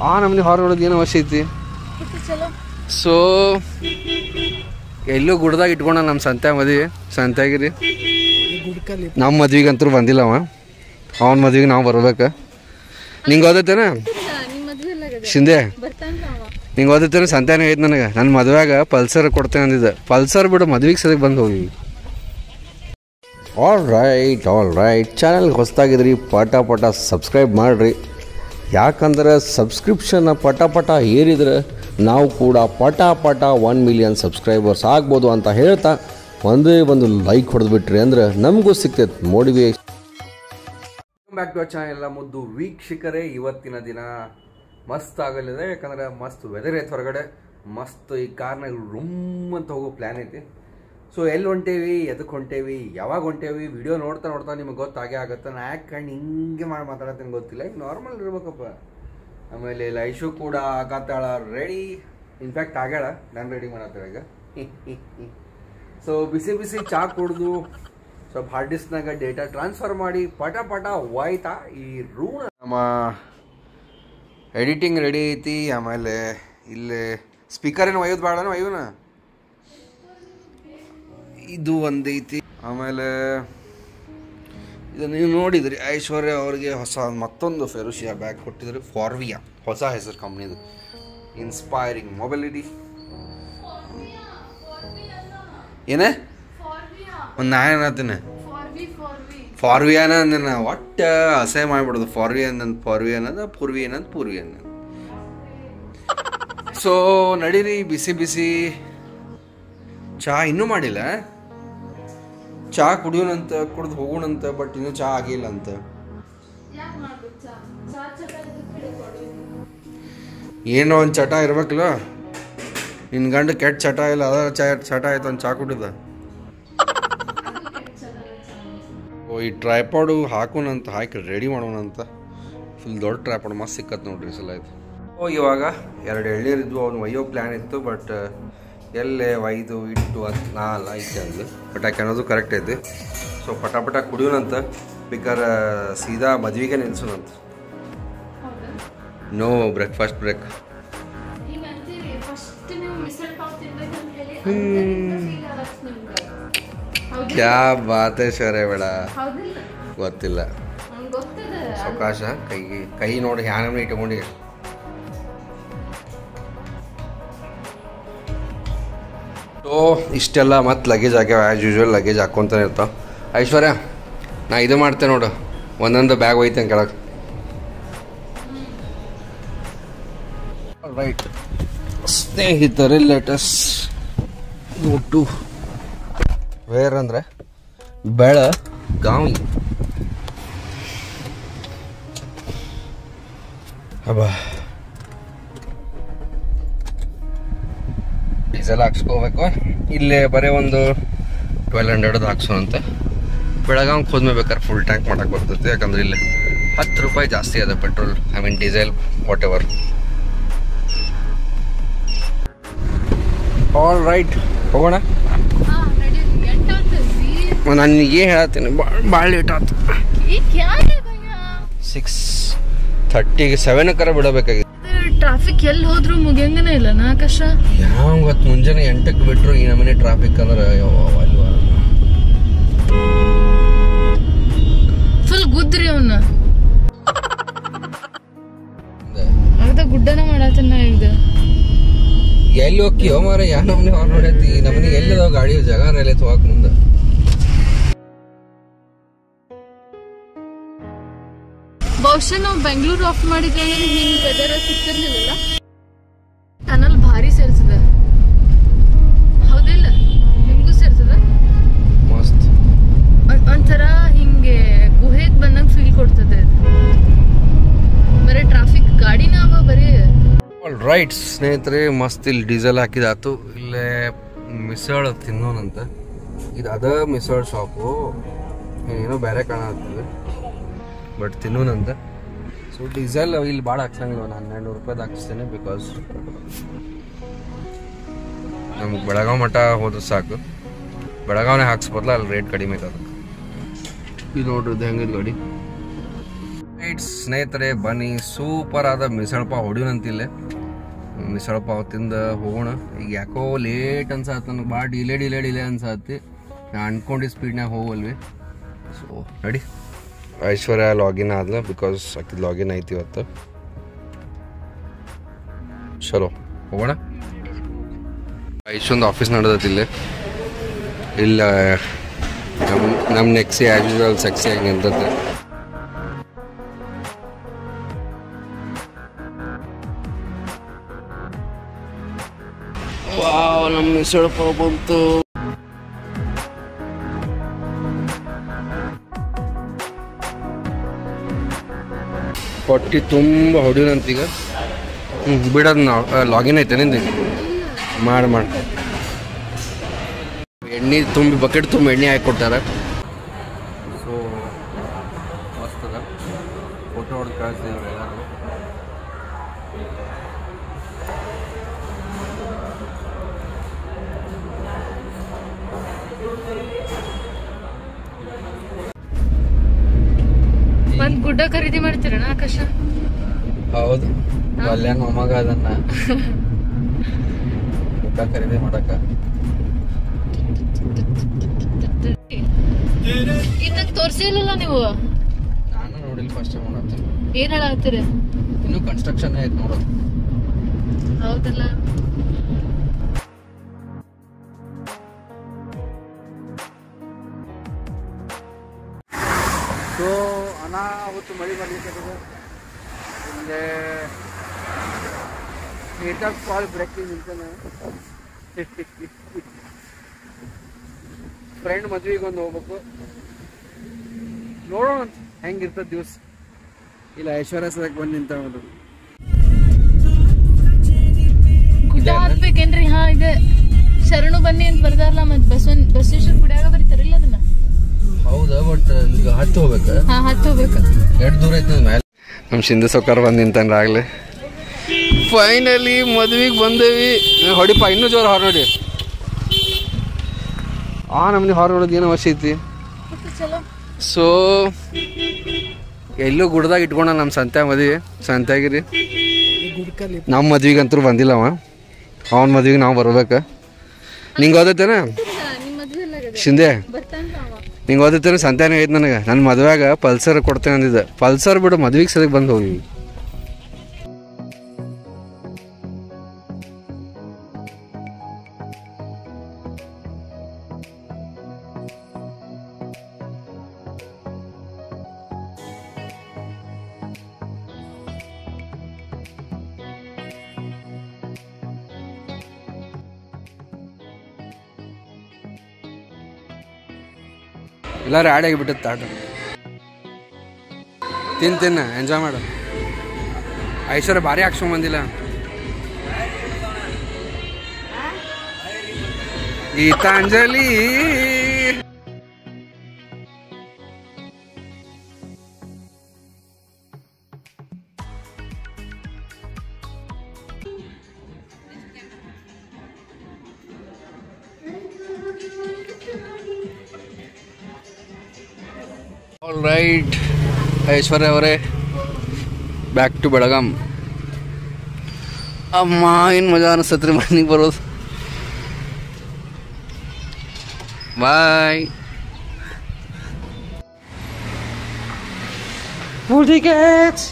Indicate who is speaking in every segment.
Speaker 1: ಆ ನಮ್ನಿ ಹಾರ್ನ್ ಹೊಡೋದು ಏನು ಅವಶ್ಯ ಐತಿ
Speaker 2: ಚಲೋ
Speaker 1: ಸೊ ಎಲ್ಲೋ ಗುಡ್ದಾಗ ಇಟ್ಕೊಂಡ ನಮ್ಮ ಸಂತೆ ಮದ್ವಿ ಸಂತ್ಯಾಗಿರಿ
Speaker 2: ಗುಡ್ಕಲ್ಲಿ
Speaker 1: ನಮ್ಮ ಮದ್ವಿಗಂತೂ ಬಂದಿಲ್ಲ ಅವ ಅವನ ಮದ್ವಿಗೆ ನಾವು ಬರ್ಬೇಕು ನಿಂಗೆ ಓದತ್ತೇನ
Speaker 2: ನಿಮ್ಮ ಮದ್ವೆ ಎಲ್ಲ ಆಗದ
Speaker 1: ಶಿಂದೆ
Speaker 2: ಬರ್ತಾನ ಅವ
Speaker 1: ನಿಂಗೆ ಓದತ್ತೇನೆ ಸಂತ್ಯಾನ ಐತೆ ನನಗೆ ನನ್ನ ಮದ್ವೆಗ ಪಲ್ಸರ್ ಕೊಡ್ತೇನೆ ಅಂದಿದ್ದೆ ಪಲ್ಸರ್ ಬಿಡು ಮದ್ವಿಗೆ ಸದಕ್ಕೆ ಬಂದು ಹೋಗಿ ಆಲ್ ರೈಟ್ ಆಲ್ ರೈಟ್ ಚಾನಲ್ಗೆ ಹೊಸ್ದಾಗಿದ್ರಿ ಪಟ ಪಟ ಸಬ್ಸ್ಕ್ರೈಬ್ ಮಾಡಿರಿ ಯಾಕಂದ್ರೆ ಸಬ್ಸ್ಕ್ರಿಪ್ಷನ್ನ ಪಟ ಪಟ ಏರಿದ್ರೆ ನಾವು ಕೂಡ ಪಟ ಪಟ ಒನ್ ಮಿಲಿಯನ್ ಸಬ್ಸ್ಕ್ರೈಬರ್ಸ್ ಆಗ್ಬೋದು ಅಂತ ಹೇಳ್ತಾ ಒಂದೇ ಒಂದು ಲೈಕ್ ಹೊಡೆದ್ಬಿಟ್ರಿ ಅಂದ್ರೆ ನಮಗೂ ಸಿಗ್ತೈತೆ ಮೋಟಿವೇಶನ್ ಬ್ಯಾಕ್ ಟು ಚಾನಲ್ ಎಲ್ಲ ಮುದ್ದು ವೀಕ್ಷಕರೇ ಇವತ್ತಿನ ದಿನ ಮಸ್ತ್ ಆಗಲಿದೆ ಯಾಕಂದ್ರೆ ಮಸ್ತ್ ವೆದರ್ ಐತೆ ಹೊರಗಡೆ ಮಸ್ತ್ ಈ ಕಾರ್ನಾಗ ರೂಮ್ ಅಂತ ಹೋಗೋ ಪ್ಲ್ಯಾನ್ ಐತಿ ಸೊ ಎಲ್ಲಿ ಹೊಂಟೇವಿ ಎದಕ್ಕೆ ಹೊಂಟೇವಿ ಯಾವಾಗ ಹೊಂಟೇವಿ ವಿಡಿಯೋ ನೋಡ್ತಾ ನೋಡ್ತಾ ನಿಮಗೆ ಗೊತ್ತಾಗೇ ಆಗುತ್ತೆ ನಾ ಯಾಕೆ ಕಣ್ಣು ಹಿಂಗೆ ಮಾಡಿ ಮಾತಾಡತ್ತೀನಿ ಗೊತ್ತಿಲ್ಲ ಈಗ ನಾರ್ಮಲ್ ಇರ್ಬೇಕಪ್ಪ ಆಮೇಲೆ ಲೈಶು ಕೂಡ ಆಗತ್ತಾಳ ರೆಡಿ ಇನ್ಫ್ಯಾಕ್ಟ್ ಆಗ್ಯಾಳ ನಾನು ರೆಡಿ ಮಾಡತ್ತಾಳ ಈಗ ಸೊ ಬಿಸಿ ಬಿಸಿ ಚಾ ಕುಡ್ದು ಸ್ವಲ್ಪ ಹಾರ್ಡ್ ಡಿಸ್ಕ್ನಾಗ ಡೇಟಾ ಟ್ರಾನ್ಸ್ಫರ್ ಮಾಡಿ ಪಟ ಪಟ ಹೋಯ್ತಾ ಈ ರೂಮ್ ನಮ್ಮ ಎಡಿಟಿಂಗ್ ರೆಡಿ ಐತಿ ಆಮೇಲೆ ಇಲ್ಲಿ ಸ್ಪೀಕರ್ ಏನು ಒಯ್ಯೋದು ಬೇಡ ಒಯ್ಯೋನ ಇದು ಒಂದೈತಿ ಆಮೇಲೆ ಇದು ನೀವು ನೋಡಿದ್ರಿ ಐಶ್ವರ್ಯ ಅವ್ರಿಗೆ ಹೊಸ ಮತ್ತೊಂದು ಫೆರುಷಿಯಾ ಬ್ಯಾಗ್ ಕೊಟ್ಟಿದ್ರು ಫಾರ್ವಿಯಾ ಹೊಸ ಹೆಸರು ಕಂಪ್ನಿದು ಇನ್ಸ್ಪೈರಿಂಗ್ ಮೊಬಿಲಿಟಿ ಏನೇ ಒಂದು ನಾ ಏನತ್ತೀನಿ ಫಾರ್ವಿಯಾನ ಅಂದಿನ ಒಟ್ಟ ಅಸಹ್ಯ ಮಾಡ್ಬಿಡೋದು ಫಾರ್ವಿ ಅಂದಂದು ಫಾರ್ವಿ ಅನ್ನೋದು ಪೂರ್ವಿ ಅನ್ನೋದು ಪೂರ್ವಿ ಅನ್ನೋದು ಸೊ ನಡೀರಿ ಬಿಸಿ ಬಿಸಿ ಚಹಾ ಇನ್ನೂ ಮಾಡಿಲ್ಲ ಚಹಾ ಕುಡಿಯೋಣಂತ ಕುಡ್ದು ಹೋಗೋಣಂತ ಬಟ್ ಇನ್ನೂ ಚಹಾ ಆಗಿಲ್ಲ ಅಂತ ಏನೋ ಒಂದು ಚಟ ಇರ್ಬೇಕಲ್ಲ ನಿನ್ನ ಗಂಡ ಕೆಟ್ಟ ಚಟ ಇಲ್ಲ ಅದ ಚ ಚಟ ಆಯ್ತು ಒಂದು ಚಹಾ ಕುಡಿದ ಓ ಈ ಟ್ರೈಪಾಡು ಹಾಕೋಣಂತ ಹಾಕಿ ರೆಡಿ ಮಾಡೋಣಂತ ಫುಲ್ ದೊಡ್ಡ ಟ್ರೈಪಾಡ್ ಮಸ್ತ್ ಸಿಕ್ಕತ್ ನೋಡ್ರಿ ಈ ಸಲ ಆಯ್ತು ಓ ಇವಾಗ ಎರಡು ಎಳ್ನೀರಿದ್ವು ಅವ್ನು ಒಯ್ಯೋ ಪ್ಲ್ಯಾನ್ ಇತ್ತು ಬಟ್ ಎಲ್ಲೇ ಒಯ್ದು ಇಟ್ಟು ಅಂತ ನಾ ಅಲ್ಲ ಐತೆ ಅಂದು ಬಟ್ ಯಾಕೆ ಅನ್ನೋದು ಕರೆಕ್ಟ್ ಐತಿ ಸೊ ಪಟ ಪಟ ಕುಡಿಯೋಣಂತ ಬೇಕಾರೆ ಸೀದಾ ಮದ್ವಿಗೆ ನಿಲ್ಸೋಣಂತ ನೋ ಬ್ರೇಕ್ಫಾಸ್ಟ್ ಬ್ರೇಕ್
Speaker 2: ಈಗ ಅಂತೀರಿ ಫಸ್ಟ್ ನೀವು ಮಿಸಲ್ ಪಾವ್ ತಿನ್ಬೇಕಂತ ಹೇಳಿ ಅದರಿಂದ feel ಆಗತ್ತೆ ನಿಮ್ಗೆ. ಹೌದಿಲ್ಲ?
Speaker 1: ಕ್ಯಾ ಬಾತೆ ಶರೇ ಬೇಡ
Speaker 2: ಹೌದಿಲ್ಲ
Speaker 1: ಗೊತ್ತಿಲ್ಲ
Speaker 2: ನಂಗ್ ಗೊತ್ತದ
Speaker 1: ಅವಕಾಶ ಕೈಗೆ ಕೈ ನೋಡಿ ಹ್ಯಾನಮ್ನ ಇಟ್ಕೊಂಡು ಸೊ ಇಷ್ಟೆಲ್ಲ ಮತ್ತೆ ಲಗೇಜ್ ಆಗ್ಯಾವ ಆ್ಯಸ್ ಯೂಶ್ವಲ್ ಲಗೇಜ್ ಹಾಕ್ಕೊಂತಾನೆ ಇರ್ತಾವ ಐಶ್ವರ್ಯ ನಾ ಇದು ಮಾಡ್ತೇನೆ ನೋಡು ಒಂದೊಂದು ಬ್ಯಾಗ್ ಒಯ್ತೇನೆ ಕೆಳಗೆ ರೈಟ್ ಸ್ನೇಹಿತರೆ ಲೇಟಸ್ ಒಟ್ಟು ವೇರ್ ಅಂದರೆ ಬೆಳ ಗಾವಿ ಅಬ್ಬಾ ಡೀಸೆಲ್ ಹಾಕ್ಸ್ಕೋಬೇಕು ಇಲ್ಲೇ ಬರೀ ಒಂದು ಟ್ವೆಲ್ ಹಂಡ್ರೆಡ್ ಹಾಕ್ಸೋಣಂತೆ ಬೆಳಗಾವ್ ಹೋದ್ಮೇಲೆ ಬೇಕಾದ್ರೆ ಫುಲ್ ಟ್ಯಾಂಕ್ ಮಾಡಕ್ಕೆ ಬರ್ತೈತೆ ಯಾಕಂದ್ರೆ ಇಲ್ಲಿ ಹತ್ತು ರೂಪಾಯಿ ಜಾಸ್ತಿ ಅದ petrol I mean diesel whatever all right ಹೋಗೋಣ
Speaker 2: ಹಾ ನಡೀರಿ ಎಂಟಾಗ್ತದ್ರಿ
Speaker 1: ನಾನು ಏನು ಹೇಳತ್ತೀನಿ ಭಾಳ ಭಾಳ ಲೇಟ್ ಆಯ್ತು
Speaker 2: ಈಗ ಯಾಕೆ ಭಯ್ಯ
Speaker 1: ಸಿಕ್ಸ್ ಥರ್ಟಿಗೆ ಸೆವೆನಕ್ಕರ ಬಿಡಬೇಕಾಗಿದೆ
Speaker 2: ಟ್ರಾಫಿಕ್ ಎಲ್ಲಿ ಹೋದ್ರು ಮುಗಿಯಂಗನೇ ಇಲ್ಲ ನಾಕಶ
Speaker 1: ಯಾವ ಇವತ್ತು ಮುಂಜಾನೆ ಎಂಟಕ್ಕೆ ಬಿಟ್ರು ಈ ನಮನೆ ಟ್ರಾಫಿಕ್ ಅಂದ್ರೆ ಯವ್ವ ಅಲ್ವಾ
Speaker 2: ಫುಲ್ ಗುದ್ರಿ ಅವನ್ನ ಅರ್ಧ ಗುಡ್ಡನ ಮಾಡತ್ತನ ಈಗ
Speaker 1: ಎಲ್ಲಿ ಹೋಗ್ತೀಯೋ ಮಾರ ಯಾವ ನಮನೆ ಹೊರ ನೋಡೈತಿ ನಮನೆ ಎಲ್ಲಿದಾವ ಗಾಡಿ ಜಾಗ ಎಲ್ಲ ಹೋಗಕ್ ಮುಂದೆ
Speaker 2: ಬಹುಶಃ ನಾವು ಬೆಂಗಳೂರು ಆಫ್ ಮಾಡಿದ್ರೆ ಹಿಂಗ್ ವೆದರ್ ಸಿಗ್ತಿರ್ಲಿಲ್ಲ ಟನಲ್ ಭಾರಿ ಸೇರ್ತದ ಹೌದಿಲ್ಲ ನಿಮ್ಗೂ ಸೇರ್ತದ
Speaker 1: ಮಸ್ತ್
Speaker 2: ಒಂದ್- ಒಂಥರ ಹಿಂಗೆ ಗುಹೆಗ್ ಬಂದಂಗ ಫೀಲ್ ಕೊಡ್ತದೆ ಬರೀ ಟ್ರಾಫಿಕ್ ಗಾಡಿನ ಅವ ಬರೀ
Speaker 1: ಆಲ್ ರೈಟ್ ಸ್ನೇಹಿತರೆ ಮಸ್ತ್ ಇಲ್ಲಿ ಡೀಸೆಲ್ ಹಾಕಿದಾತು ಇಲ್ಲೇ ಮಿಸळ ತಿನ್ನೋನಂತ ಇದು ಅದ ಮಿಸळ ಶಾಪು ಏನೋ ಬೇರೆ ಕಾಣತ್ತದ ಬಟ್ ತಿನ್ನೋನಂತ ಸೊ ಡೀಸೆಲ್ ಇಲ್ಲಿ ಭಾಳ ಹಾಕ್ಸಂಗಿಲ್ಲ ನಾನು ಹನ್ನೆರಡು ನೂರು ರೂಪಾಯ್ದು ಹಾಕಿಸ್ತೇನೆ ಬಿಕಾಸ್ ನಮ್ಗೆ ಬೆಳಗಾವ್ ಮಠ ಹೋದ್ರೆ ಸಾಕು ಬೆಳಗಾವ್ನೇ ಹಾಕ್ಸ್ಬೋದಲ್ಲ ಅಲ್ಲಿ ರೇಟ್ ಕಡಿಮೆ ಐತೆ ಅದಕ್ಕೆ ಇದು ನೋಡ್ರಿ ಇದು ಹೆಂಗಿದೆ ಗಾಡಿ ರೈಟ್ ಸ್ನೇಹಿತರೆ ಬನ್ನಿ ಸೂಪರ್ ಆದ ಮಿಸಳಪಾವ್ ಹೊಡಿಯೋಣಂತಿಲ್ಲ ಮಿಸಳಪಾವ್ ತಿಂದ ಹೋಗೋಣ ಈಗ ಯಾಕೋ ಲೇಟ್ ಅನ್ಸತ್ತೆ ನನಗೆ ಭಾಳ ಡಿಲೇ ಡಿಲೇ ಡಿಲೇ ಅನ್ಸತ್ತೆ ನಾ ಅನ್ಕೊಂಡು ಸ್ಪೀಡ್ನಾಗ ಹೋಗಲ್ವಿ ಸೊ ರೆಡಿ ಐಶ್ವರ್ಯ ಲಾಗಿನ್ ಆದ್ಲ ಬಿಕಾಸ್ ಆಕಿದ್ ಲಾಗಿನ್ ಐತಿ ಇವತ್ತು ಚಲೋ ಹೋಗೋಣ ಐಶೊಂದು ಆಫೀಸ್ ನಡೆದೈತಿ ಇಲ್ಲಿ ಇಲ್ಲ ನಮ್ಮ ನಮ್ಮ ನೆಕ್ಸಿ ಆ್ಯಸ್ ಯೂಶುವಲ್ ಸೆಕ್ಸಿ ಆಗಿ ನಿಂತೈತೆ ವಾವ್ ನಮ್ಮ ಮಿಸಳಪ್ಪ ಬಂತು ಹೊಟ್ಟಿ ತುಂಬ ಹೊಡಿಯೋಣಂತೀಗ ಹ್ಞೂ ಬಿಡೋದು ನಾವು ಲಾಗಿನ್ ಐತೆ ನಿಂದು ಮಾಡಿ ಮಾಡಿ ಎಣ್ಣೆ ತುಂಬಿ ಬಕೆಟ್ ತುಂಬ ಎಣ್ಣೆ ಹಾಕಿ ಕೊಟ್ಟಾರ ಸೊ ಮಸ್ತ್ ಅದ ಫೋಟೋ ಹೊಡೆದು ಕಳಿಸ್ತೀವಿ ಎಲ್ಲರೂ
Speaker 2: ಒಂದ್ ಗುಡ್ಡ ಖರೀದಿ ಮಾಡ್ತೀರಣ್ಣ ಆಕಾಶ
Speaker 1: ಹೌದು ಕಲ್ಯಾಣ ಮೊಮ್ಮಗ ಅದನ್ನ ಊಟ ಖರೀದಿ ಮಾಡಕ
Speaker 2: ಇದನ್ನ ತೋರ್ಸಿಲ್ಲ ನೀವು
Speaker 1: ನಾನು ನೋಡಿಲ್ಲ ಫಸ್ಟ್ ಟೈಮ್ ನೋಡತ್ತೀನಿ
Speaker 2: ಏನ್ ಹೇಳತ್ತೀರ
Speaker 1: ಇನ್ನೂ ಕನ್ಸ್ಟ್ರಕ್ಷನ್ ಐತೆ ನೋಡೋದು
Speaker 2: ಹೌದಲ್ಲ
Speaker 1: ಸೊ ಅನಾಹುತ ಮಳೆ ಬರ್ಲಿಕ್ಕೆ ಹಿಂದೆ ಸ್ಟೇಟಸ್ ಕಾಲ್ ಬ್ರೇಕಿಂಗ್ ನಿಂತಾನೆ ಫ್ರೆಂಡ್ ಮದ್ವೆಗೆ ಒಂದು ಹೋಗ್ಬೇಕು ನೋಡೋಣ ಹೆಂಗಿರ್ತದ ದಿವಸ ಇಲ್ಲ ಐಶ್ವರ್ಯ ಸದಕ್ಕೆ ಬಂದು ನಿಂತ
Speaker 2: ಗುಡ್ಡ ಹತ್ಬೇಕೇನ್ರಿ ಹಾ ಇದೆ ಶರಣು ಬನ್ನಿ ಅಂತ ಬರ್ದಾರಲ್ಲ ಮತ್ ಬಸವನ್ ಬಸವೇಶ್ವರ ಗುಡಿಯಾಗ ಬರೀತಾರಿಲ್ಲ ಅದನ್ನ
Speaker 1: ಹೌದಾ ಬಟ್ ಈಗ ಹತ್ತಿ ಹೋಗ್ಬೇಕು
Speaker 2: ಹಾ ಹತ್ತು ಹೋಗ್ಬೇಕು
Speaker 1: ಎಷ್ಟು ದೂರ ಐತೆ ಮೇಲೆ ನಮ್ಮ ಶಿಂದೆ ಸೌಕರ್ ಬಂದು ನಿಂತಾನ್ರಿ ಆಗ್ಲೇ ಫೈನಲಿ ಮದ್ವಿಗೆ ಬಂದೇವಿ ಏ, ಹೊಡಿಪ ಇನ್ನೂ ಜೋರು ಹಾರ್ ನೋಡಿ ಆ ನಮ್ದು ಹಾರ್ ನೋಡೋದು ಏನು ಅವಶ್ಯ ಐತಿ
Speaker 2: ಚಲೋ
Speaker 1: ಸೊ ಎಲ್ಲೂ ಗುಡ್ದಾಗ ಇಟ್ಕೊಂಡ ನಮ್ಮ ಸಂತ್ಯ ಮದ್ವಿ ಸಂತ್ಯಾಗಿರಿ ನಮ್ಮ ಮದ್ವಿಗಂತೂ ಬಂದಿಲ್ಲ ಅವ ಅವನ ಮದ್ವಿಗೆ ನಾವು ಬರ್ಬೇಕು ನಿಂಗೆ ಓದೈತೇನ
Speaker 2: ನಿಮ್ ಮದ್ವೆ ಎಲ್ಲ ಆಗದೆ
Speaker 1: ಶಿಂದೆ
Speaker 2: ಬರ್ತಾನ ಅವ
Speaker 1: ನಿಂಗೆ ಓದೈತೇನೆ ಸಂತ್ಯಾನ ಐತೆ ನನಗೆ ನನ್ನ ಮದ್ವೆಗ ಪಲ್ಸರ್ ಕೊಡ್ತೇನೆ ಅಂದಿದ್ದೆ ಪಲ್ಸರ್ ಬಿಡು ಮದ್ವಿಗೆ ಸದಕ್ಕೆ ಬಂದು ಹೋಗಿ ಎಲ್ಲರೂ ಆ್ಯಡ್ ಆಗಿಬಿಟ್ಟೈತೆ ಆಟ ತಿನ್ ತಿನ್ನ ಎಂಜಾಯ್ ಮಾಡು ಐಶ್ವರ್ಯ ಭಾರಿ ಹಾಕ್ಸ್ಕೊಂಡ್ ಬಂದಿಲ್ಲ ಗೀತಾಂಜಲಿ ಆಲ್ ರೈಟ್ ಐಶ್ವರ್ಯ ಅವರೇ ಬ್ಯಾಕ್ ಟು ಬೆಳಗಾಂ ಅಮ್ಮ ಏನು ಮಜಾ ಅನಿಸ್ತತ್ರಿ ಮನೆಗೆ ಬರೋದು ಬಾಯ್ ಟಿಕೆಟ್ಸ್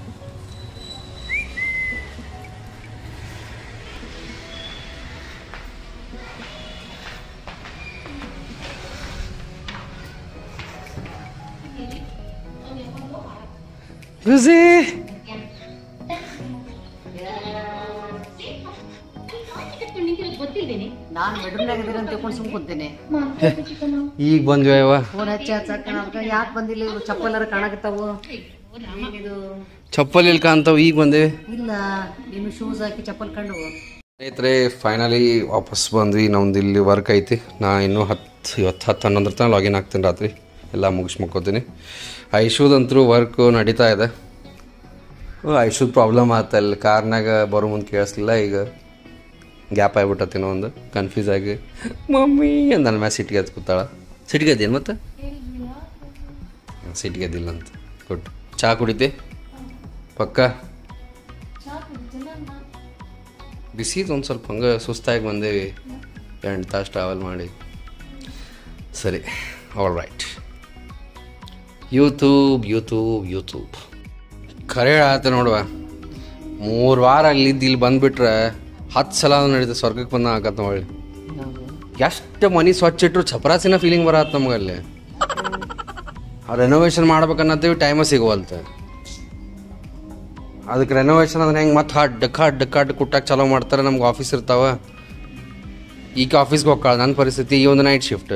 Speaker 1: ಬ್ಯುಸಿ
Speaker 3: ನಾನು ಬೆಡ್ರೂಮ್ನಾಗ ಇದೀರ ಅಂತ ತಿಳ್ಕೊಂಡು ಸುಮ್ ಕುಂತೇನೆ
Speaker 1: ಈಗ ಬಂದ್ವಿ ಅವ
Speaker 3: ಫೋನ್ ಹಚ್ಚಿ ಹಚ್ಚಕ್ಕ ಅದಕ್ಕೆ ಯಾಕೆ ಬಂದಿಲ್ಲ ಇವ್ರು ಚಪ್ಪಲ್ಲಾರ ಕಾಣಕತ್ತಾವು ಏನಿದು
Speaker 1: ಚಪ್ಪಲ್ ಇಲ್ಲಿ ಕಾಣ್ತಾವ ಈಗ ಬಂದೇವಿ
Speaker 3: ಇಲ್ಲ ನೀನು ಶೂಸ್ ಹಾಕಿ ಚಪ್ಪಲ್ ಕಂಡು
Speaker 1: ಸ್ನೇಹಿತರೆ ಫೈನಲಿ ವಾಪಸ್ ಬಂದ್ವಿ ನಮ್ದು ಇಲ್ಲಿ ವರ್ಕ್ ಐತಿ ನಾ ಇನ್ನೂ ಹತ್ತು ಇವತ್ತು ಹತ್ತು ಹನ್ನೊಂದರ ತನಕ ಲಾಗಿನ್ ಆಗ್ತೀನಿ ರಾತ್ರಿ ಎಲ್ಲ ಮುಗಿಸ್ ಮಕ್ಕೋತೀನಿ ಐಶುದಂತರೂ ವರ್ಕ್ ನಡೀತಾ ಇದೆ ಐಶುದ್ ಪ್ರಾಬ್ಲಮ್ ಆತ ಅಲ್ಲಿ ಕಾರ್ನಾಗ ಬರೋ ಮುಂದೆ ಕೇಳಿಸ್ಲಿಲ್ಲ ಈಗ ಗ್ಯಾಪ್ ಆಗ್ಬಿಟ್ಟತಿನೋ ಒಂದು ಕನ್ಫ್ಯೂಸ್ ಆಗಿ ಮಮ್ಮಿ ಅಂತ ನನ್ನ ಮ್ಯಾಲೆ ಸಿಟ್ಟಿಗೆ ಎದ್ದು ಕೂತಾಳ ಸಿಟ್ಟಿಗೆ ಎದ್ದೇನು ಮತ್ತೆ ಸಿಟ್ಟಿಗೆ ಎದ್ದಿಲ್ಲ ಅಂತ ಗುಡ್ ಚಹಾ ಕುಡಿತೆ ಪಕ್ಕ ಬಿಸಿದು ಒಂದು ಸ್ವಲ್ಪ ಹಂಗೆ ಸುಸ್ತಾಗಿ ಬಂದೇವಿ ಎಂಟು ತಾಸು ಟ್ರಾವೆಲ್ ಮಾಡಿ ಸರಿ all right YouTube YouTube YouTube ಖರೆ ಆತ ನೋಡುವ ಮೂರು ವಾರ ಅಲ್ಲಿದ್ದು ಇಲ್ಲಿ ಬಂದುಬಿಟ್ರೆ ಹತ್ತು ಸಲ ನಡೀತದೆ ಸ್ವರ್ಗಕ್ಕೆ ಬಂದ ಆಗತ್ತೆ ಹೊಳ್ಳಿ ಎಷ್ಟು ಮನೆ ಸ್ವಚ್ಛ ಇಟ್ಟರು ಚಪರಾಸಿನ ಫೀಲಿಂಗ್ ಬರತ್ತೆ ನಮ್ಗೆ ಅಲ್ಲಿ ಆ ರೆನೋವೇಷನ್ ಮಾಡ್ಬೇಕನ್ನತ್ತೀವಿ ಟೈಮ ಸಿಗುವಲ್ತ ಅದಕ್ಕೆ ರೆನೋವೇಷನ್ ಅಂದ್ರೆ ಹೆಂಗೆ ಮತ್ತೆ hot duck hot duck hot ಕುಟ್ಟಾಕ ಚಲೋ ಮಾಡ್ತಾರೆ ನಮ್ಗೆ ಆಫೀಸ್ ಇರ್ತಾವ ಈಗ ಆಫೀಸ್ಗೆ ಹೋಗ್ಕಾಳ ನನ್ನ ಪರಿಸ್ಥಿತಿ ಈ ಒಂದು ನೈಟ್ ಶಿಫ್ಟ್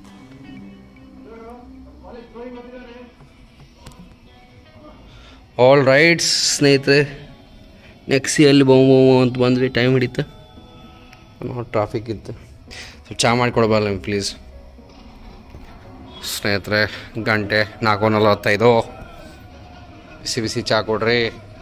Speaker 1: ಆಲ್ ರೈಟ್ಸ್ ಸ್ನೇಹಿತರೆ ನೆಕ್ಸ್ಟ್ ಎಲ್ಲಿ ಬೌ ಬೌ ಅಂತ ಬಂದ್ರಿ ಟೈಮ್ ಹಿಡಿತು ಟ್ರಾಫಿಕ್ ಇತ್ತು ಸ್ವಲ್ಪ ಚಾ ಮಾಡಿಕೊಡ್ಬಲ್ಲ ಪ್ಲೀಸ್ ಸ್ನೇಹಿತರೆ ಗಂಟೆ ನಾಲ್ಕು ನಲವತ್ತೈದು ಬಿಸಿ ಬಿಸಿ ಚಾ ಕೊಡ್ರಿ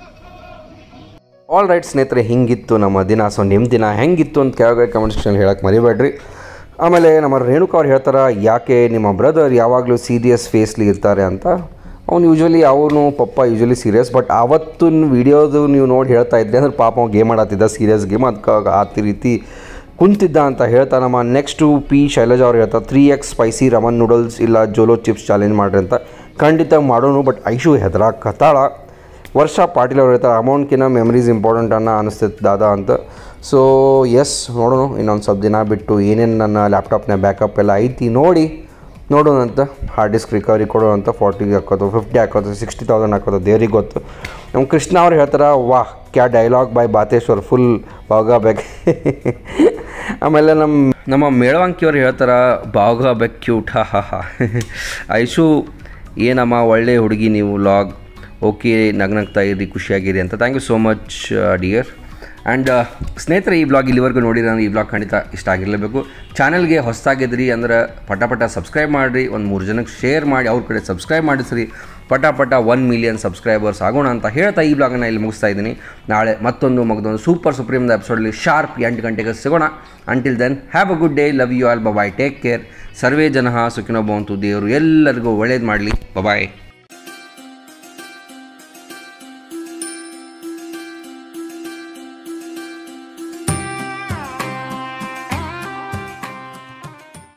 Speaker 1: ಆಲ್ ರೈಟ್ ಸ್ನೇಹಿತರೆ ಹಿಂಗಿತ್ತು ನಮ್ಮ ದಿನ ಸೊ ನಿಮ್ಮ ದಿನ ಹೆಂಗಿತ್ತು ಅಂತ ಕೆಳಗಡೆ ಕಮೆಂಟ್ ಸೆಕ್ಷನ್ ಹೇಳಕ್ಕೆ ಮರಿಬೇಡ್ರಿ ಆಮೇಲೆ ನಮ್ಮ ರೇಣುಕಾ ಅವ್ರು ಹೇಳ್ತಾರೆ ಯಾಕೆ ನಿಮ್ಮ ಬ್ರದರ್ ಯಾವಾಗಲೂ ಸೀರಿಯಸ್ ಫೇಸ್ಲಿ ಇರ್ತಾರೆ ಅಂತ ಅವ್ನು ಯೂಶ್ವಲಿ ಅವನು ಪಪ್ಪ ಯೂಶ್ವಲಿ ಸೀರಿಯಸ್ ಬಟ್ ಅವತ್ತಿನ ವಿಡಿಯೋದು ನೀವು ನೋಡಿ ಹೇಳ್ತಾ ಇದ್ರಿ ಅಂದ್ರೆ ಪಾಪ ಅವ್ನು ಗೇಮ್ ಆಡತ್ತಿದ್ದ ಸೀರಿಯಸ್ ಗೇಮ್ ಅದಕ್ಕೆ ಆ ರೀತಿ ಕುಂತಿದ್ದ ಅಂತ ಹೇಳ್ತಾ ನಮ್ಮ ನೆಕ್ಸ್ಟು ಪಿ ಶೈಲಜಾ ಅವ್ರು ಹೇಳ್ತಾರೆ three X spicy ramen noodles ಇಲ್ಲ ಜೋಲೋ ಚಿಪ್ಸ್ ಚಾಲೆಂಜ್ ಮಾಡ್ರಿ ಅಂತ ಖಂಡಿತ ಮಾಡೋನು ಬಟ್ ಐಶು ಹೆದರ ಕತಾಳ ವರ್ಷ ಪಾಟೀಲ್ ಅವ್ರು ಹೇಳ್ತಾರೆ ಅಮೌಂಟ್ಕಿನ್ನ ಮೆಮ್ರೀಸ್ ಇಂಪಾರ್ಟೆಂಟ್ ಅನ್ನೋ ಅನಿಸ್ತೈತೆ ದಾದಾ ಅಂತ ಸೊ ಎಸ್ ನೋಡೋಣ ಇನ್ನೊಂದು ಸ್ವಲ್ಪ ದಿನ ಬಿಟ್ಟು ಏನೇನು ನನ್ನ ಲ್ಯಾಪ್ಟಾಪ್ನ ಬ್ಯಾಕಪ್ ಎಲ್ಲ ಐತಿ ನೋಡಿ ನೋಡೋಣ ಅಂತ ಹಾರ್ಡ್ ಡಿಸ್ಕ್ ರಿಕವರಿ ಕೊಡೋ ಅಂತ ಫಾರ್ಟಿಗೆ ಹಾಕೋದು ಫಿಫ್ಟಿ ಹಾಕೋದು ಸಿಕ್ಸ್ಟಿ ತೌಸಂಡ್ ಹಾಕೋದು ದೇವ್ರಿಗೆ ಗೊತ್ತು ನಮ್ಮ ಕೃಷ್ಣ ಅವ್ರು ಹೇಳ್ತಾರೆ ವಾಹ್ ಕ್ಯಾ ಡೈಲಾಗ್ ಬೈ ಬಾತೇಶ್ವರ್ ಫುಲ್ ಬಾಗ ಬೆಕ್ ಆಮೇಲೆ ನಮ್ಮ ನಮ್ಮ ಮೇಳವಂಕಿಯವ್ರು ಹೇಳ್ತಾರೆ ಬಾಗ ಬೆಕ್ ಕ್ಯೂಟ್ ಹಾ ಹಾ ಹಾ ಐಶು ಏನಮ್ಮ ಒಳ್ಳೆ ಹುಡುಗಿ ನೀವು ಲಾಗ್ ಓಕೆ ನಗ್ನಗ್ತಾ ಇರಿ ಖುಷಿಯಾಗಿರಿ ಅಂತ thank you so much dear and ಸ್ನೇಹಿತರೆ ಈ ಬ್ಲಾಗ್ ಇಲ್ಲಿವರೆಗೂ ನೋಡಿದ್ರೆ ಈ ಬ್ಲಾಗ್ ಖಂಡಿತ ಇಷ್ಟ ಆಗಿರಲೇಬೇಕು ಚಾನಲ್ಗೆ ಹೊಸದಾಗಿದ್ರಿ ಅಂದ್ರೆ ಪಟ ಪಟ ಸಬ್ಸ್ಕ್ರೈಬ್ ಮಾಡಿರಿ ಒಂದು ಮೂರು ಜನಕ್ಕೆ ಶೇರ್ ಮಾಡಿ ಅವ್ರ ಕಡೆ ಸಬ್ಸ್ಕ್ರೈಬ್ ಮಾಡಿಸ್ರಿ ಪಟ ಪಟ ಒನ್ ಮಿಲಿಯನ್ ಸಬ್ಸ್ಕ್ರೈಬರ್ಸ್ ಆಗೋಣ ಅಂತ ಹೇಳ್ತಾ ಈ ಬ್ಲಾಗನ್ನು ಇಲ್ಲಿ ಮುಗಿಸ್ತಾ ಇದ್ದೀನಿ ನಾಳೆ ಮತ್ತೊಂದು ಮಗದೊಂದು ಸೂಪರ್ ಸುಪ್ರೀಮ್ದ ಎಪಿಸೋಡಲ್ಲಿ ಶಾರ್ಪ್ ಎಂಟು ಗಂಟೆಗೆ ಸಿಗೋಣ until then have a good day love you all bye take care ಸರ್ವೇ ಜನ ಸುಖಿನೋ ಭವಂತು ದೇವರು ಎಲ್ಲರಿಗೂ ಒಳ್ಳೇದು ಮಾಡಲಿ ಬಾಯ್